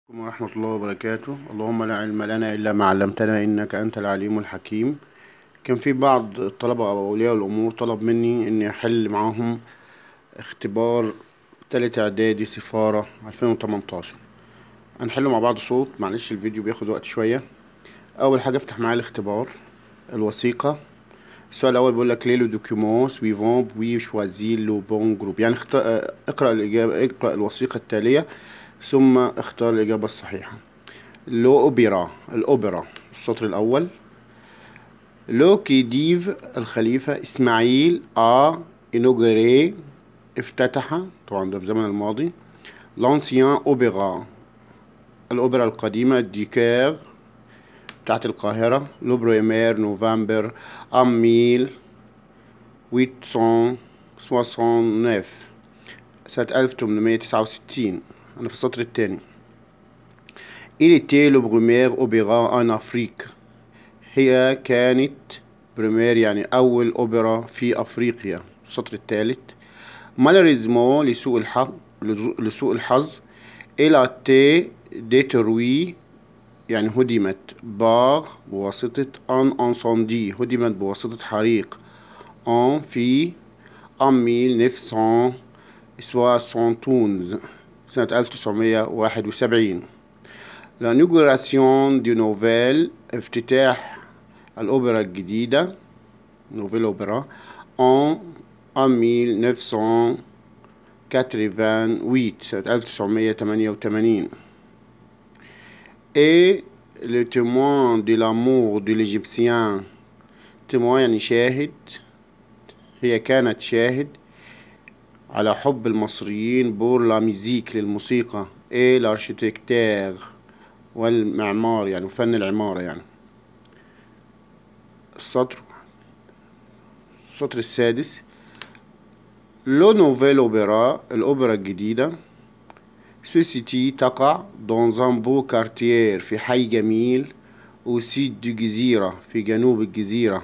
عليكم ورحمة الله وبركاته اللهم لا علم لنا إلا ما علمتنا إنك أنت العليم الحكيم كان في بعض الطلبة أو أولياء الأمور طلب مني إني أحل معاهم اختبار تالت إعدادي سفارة 2018 هنحله مع بعض صوت معلش الفيديو بياخد وقت شوية أول حاجة افتح معايا الاختبار الوثيقة السؤال الأول بيقول لك ليه لو دوكيومون سويفون بوي شوازي لو بون جروب يعني اخت... اقرأ الإجابة اقرأ الوثيقة التالية ثم اختار الإجابة الصحيحة لو أوبرا الأوبرا السطر الأول لو كيديف الخليفة إسماعيل آ إنوغري افتتح طبعا ده في الزمن الماضي لانسيان أوبرا الأوبرا القديمة ديكير بتاعت القاهرة لو بريمير نوفمبر عام ميل 869 سنة 1869 أنا في السطر الثاني Il était le premier opéra en Afrique هي كانت بريمير يعني أول أوبرا في أفريقيا السطر الثالث malheureusement لسوء الحظ لسوء الحظ elle a été détruite يعني هدمت بار بواسطة ان انساندي هدمت بواسطة حريق ان في en 1971 سنة 1971 l'inauguration du nouvelle افتتاح الأوبرا الجديدة نوفيل أوبرا en en 1988 سنة 1988 et le témoin de l'amour de l'Égyptien témoin يعني شاهد هي كانت شاهد على حب المصريين بور لا ميزيك للموسيقى ايه الارشيتكتير والمعمار يعني فن العمارة يعني السطر السطر السادس لو نوفيل اوبرا الأوبرا الجديدة سوسيتي تقع دون بو كارتير في حي جميل وسيد دو جزيرة في جنوب الجزيرة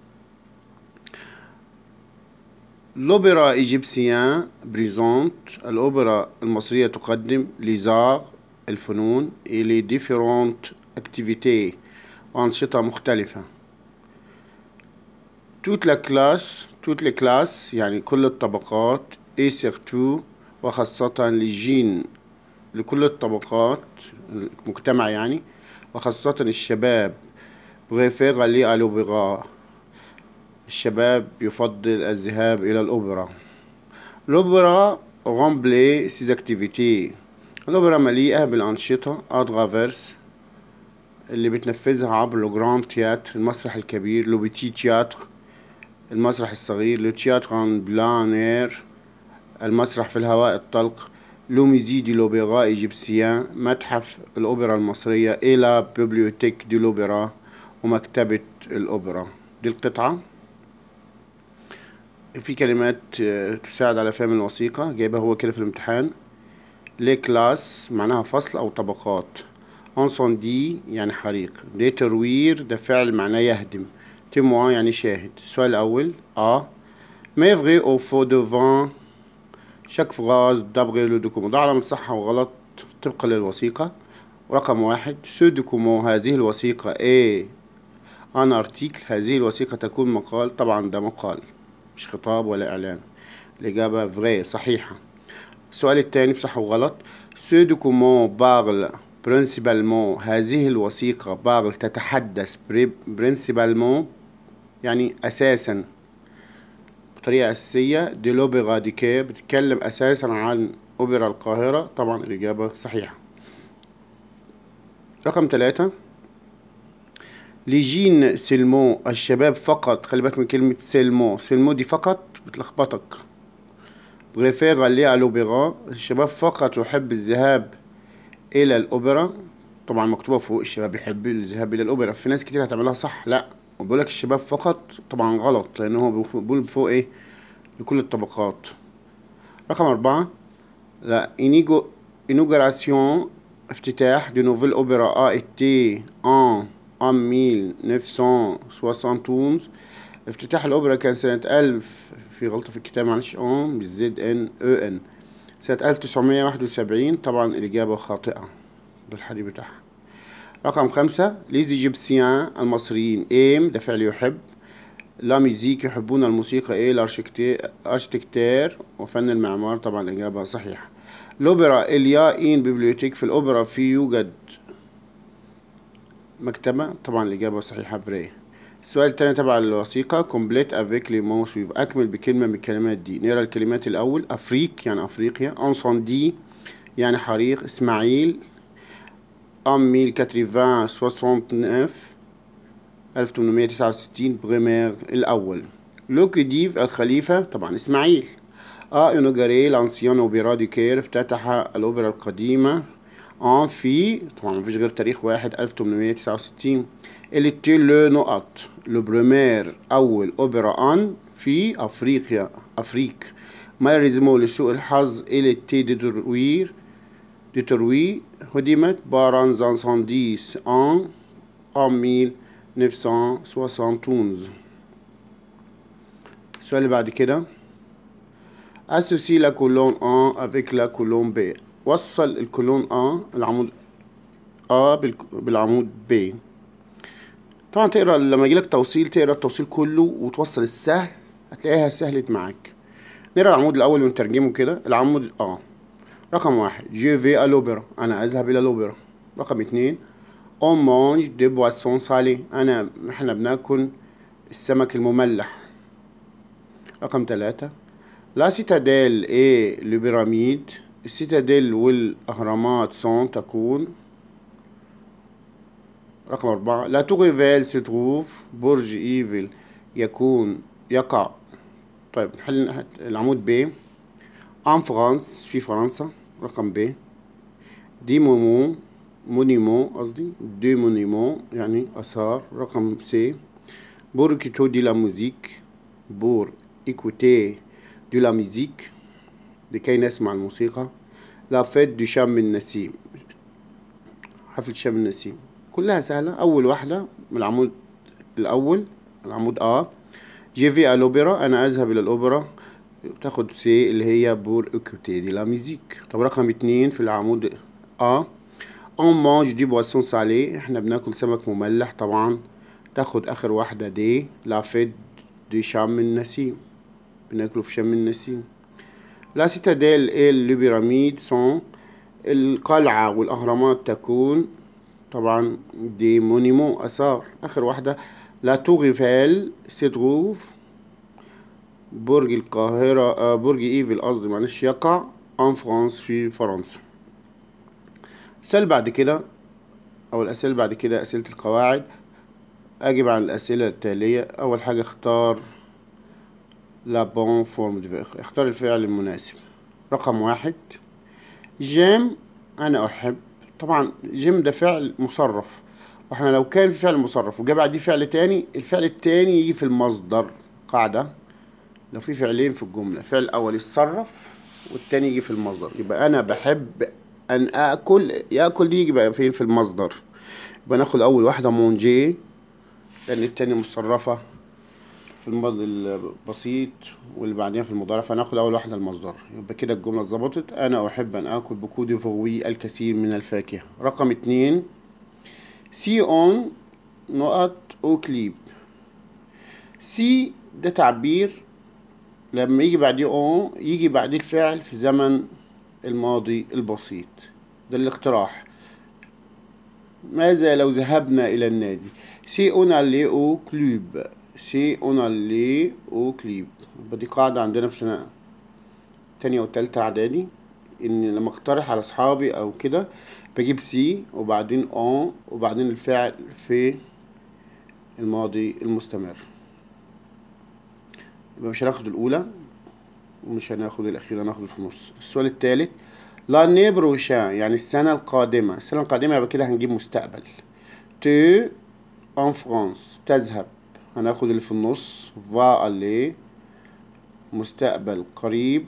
l'opéra égyptien بريزونت الأوبرا المصرية تقدم ليزار الفنون إلي ديفيرونت أكتيفيتي وأنشطة مختلفة توت لا كلاس توت لي كلاس يعني كل الطبقات اي سيرتو وخاصة لجين لكل الطبقات المجتمع يعني وخاصة الشباب بريفير لي الأوبرا الشباب يفضل الذهاب إلى الأوبرا الأوبرا رامبلي سيز اكتيفيتي الأوبرا مليئة بالأنشطة أدغافيرس اللي بتنفذها عبر لو جراند تياتر المسرح الكبير لو بيتي تياتر المسرح الصغير لو تياتر ان بلان اير المسرح في الهواء الطلق لو ميزي دي لوبيرا ايجيبسيان متحف الأوبرا المصرية إلى بيبليوتيك دي لوبيرا ومكتبة الأوبرا دي القطعة في كلمات تساعد على فهم الوثيقة جايبها هو كده في الامتحان لي كلاس معناها فصل أو طبقات انساندي يعني حريق ديتروير ده فعل معناه يهدم تيموان يعني شاهد السؤال الأول أ ما vrai أو فو devant chaque phrase d'après le document ده علامة صح وغلط طبقا للوثيقة رقم واحد سو دوكومون هذه الوثيقة ايه ان ارتيكل هذه الوثيقة تكون مقال طبعا ده مقال مش خطاب ولا إعلان الإجابة فري صحيحة السؤال الثاني صح وغلط سو دوكومون بارل برينسيبالمون هذه الوثيقة بارل تتحدث برينسيبالمون يعني أساسا بطريقة أساسية دي لوبيرا ديكير بتتكلم أساسا عن أوبرا القاهرة طبعا الإجابة صحيحة رقم ثلاثة لجين سلمو الشباب فقط خلي بالك من كلمة سلمو سلمو دي فقط بتلخبطك بريفير لي على الأوبرا الشباب فقط يحب الذهاب إلى الأوبرا طبعا مكتوبة فوق الشباب يحب الذهاب إلى الأوبرا في ناس كتير هتعملها صح لا وبيقول لك الشباب فقط طبعا غلط لأن هو بيقول فوق إيه لكل الطبقات رقم أربعة لا إنيجو إنوغراسيون افتتاح دي نوفيل أوبرا آ إتي أن en 1971 افتتاح الأوبرا كان سنة ألف في غلطة في الكتاب معلش أون بالزد إن أو إن سنة 1971 طبعا الإجابة خاطئة ده الحري بتاعها رقم خمسة ليز ايجيبسيان المصريين ايم ده فعل يحب لا ميزيك يحبون الموسيقى ايه الارشتكتير وفن المعمار طبعا الإجابة صحيحة الأوبرا إليا إن بيبليوتيك في الأوبرا في يوجد مكتبة طبعا الإجابة صحيحة بري السؤال التاني تبع الوثيقة كومبليت افيك لي موسويف أكمل بكلمة من الكلمات دي نقرا الكلمات الأول أفريك يعني أفريقيا انساندي يعني حريق إسماعيل أم 1869 1869 بريمير الأول لوكيديف الخليفة طبعا إسماعيل ا انوجاري لانسيون اوبرا دي كير افتتح الأوبرا القديمة ان في طبعا مفيش غير تاريخ واحد 1869 اللي تي لو نقط لو بريمير أول أوبرا أن في أفريقيا أفريك مالريزمو لسوء الحظ اللي تي ديتروير ديتروي هدمت باران زانسانديس ان en 1971 السؤال اللي بعد كده associe la colonne 1 avec la colonne B وصل الكولون A العمود A بالعمود B طبعا تقرا لما يجيلك توصيل تقرا التوصيل كله وتوصل السهل هتلاقيها سهلت معاك نقرا العمود الاول ونترجمه كده العمود A رقم واحد جي في الأوبرا أنا أذهب إلى الأوبرا رقم اتنين on mange des boissons salées أنا إحنا بناكل السمك المملح رقم ثلاثة لا سيتاديل اي لو بيراميد السيتاديل والأهرامات سون تكون رقم أربعة لا توغيفيل ستروف برج إيفل يكون يقع طيب نحل العمود ب ان فرانس في فرنسا رقم ب دي مومو مونيمون قصدي دي مونيمون يعني آثار رقم سي بور كيتو دي لا موزيك بور إيكوتي دي لا ميزيك لكي نسمع الموسيقى لا فيت دي شام النسيم حفل شام النسيم كلها سهلة أول واحدة من العمود الأول العمود آ جي في الأوبرا أنا أذهب إلى الأوبرا تاخد سي اللي هي بور إيكوتي دي لا ميزيك طب رقم اتنين في العمود آ اون مانج دي بواسون سالي احنا بناكل سمك مملح طبعا تاخد اخر واحدة دي لا فيت دي شام النسيم بناكله في شم النسيم لا سيتاديل ايه بيراميد سون القلعة والأهرامات تكون طبعا دي مونيمون أثار آخر واحدة لا توغيفيل سيتروف برج القاهرة برج إيفل قصدي معلش يقع ان فرانس في فرنسا السؤال بعد كده أو الأسئلة بعد كده أسئلة القواعد أجب عن الأسئلة التالية أول حاجة اختار لا بون فورم دو فيرب اختار الفعل المناسب رقم واحد جيم أنا أحب طبعا جيم ده فعل مصرف واحنا لو كان في فعل مصرف وجا بعديه فعل تاني الفعل التاني يجي في المصدر قاعدة لو في فعلين في الجملة الفعل الأول يتصرف والتاني يجي في المصدر يبقى أنا بحب أن آكل ياكل دي يجي بقى فين في المصدر يبقى ناخد أول واحدة مونجي لأن التانية مصرفة في المصدر البسيط واللي بعدين في المضارع فناخد أول واحدة المصدر يبقى كده الجملة اتظبطت أنا أحب أن آكل بكود فوي الكثير من الفاكهة رقم اتنين سي أون نقط أو كليب سي ده تعبير لما يجي بعديه أون يجي بعديه الفعل في زمن الماضي البسيط ده الاقتراح ماذا لو ذهبنا إلى النادي سي أون ألي أو كلوب سي اون اللي او كليب دي قاعدة عندنا في سنة تانية وتالتة اعدادي ان لما اقترح على اصحابي او كده بجيب سي وبعدين اون وبعدين الفعل في الماضي المستمر يبقى مش هناخد الاولى ومش هناخد الاخيرة هناخد في النص السؤال التالت لاني بروشان يعني السنة القادمة السنة القادمة يبقى كده هنجيب مستقبل تو ان فرانس تذهب هناخد اللي في النص فا اللي مستقبل قريب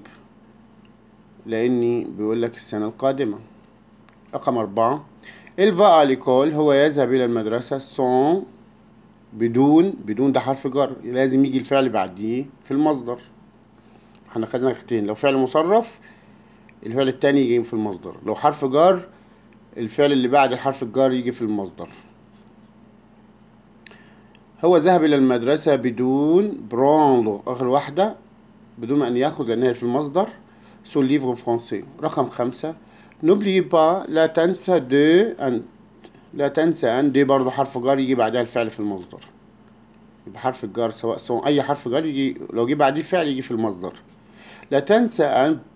لاني بيقول لك السنة القادمة رقم أربعة الفا ليكول هو يذهب إلى المدرسة سون بدون بدون ده حرف جر لازم يجي الفعل بعديه في المصدر احنا خدنا حاجتين لو فعل مصرف الفعل التاني يجي في المصدر لو حرف جر الفعل اللي بعد حرف الجار يجي في المصدر هو ذهب إلى المدرسة بدون براندو آخر واحدة بدون أن يأخذ لأنها في المصدر سو ليفر فرونسي رقم خمسة نوبلي با لا تنسى دو أن لا تنسى أن دي برضو حرف جار يجي بعدها الفعل في المصدر يبقى حرف الجار سواء سواء أي حرف جار يجي لو جه بعديه فعل يجي في المصدر لا تنسى أن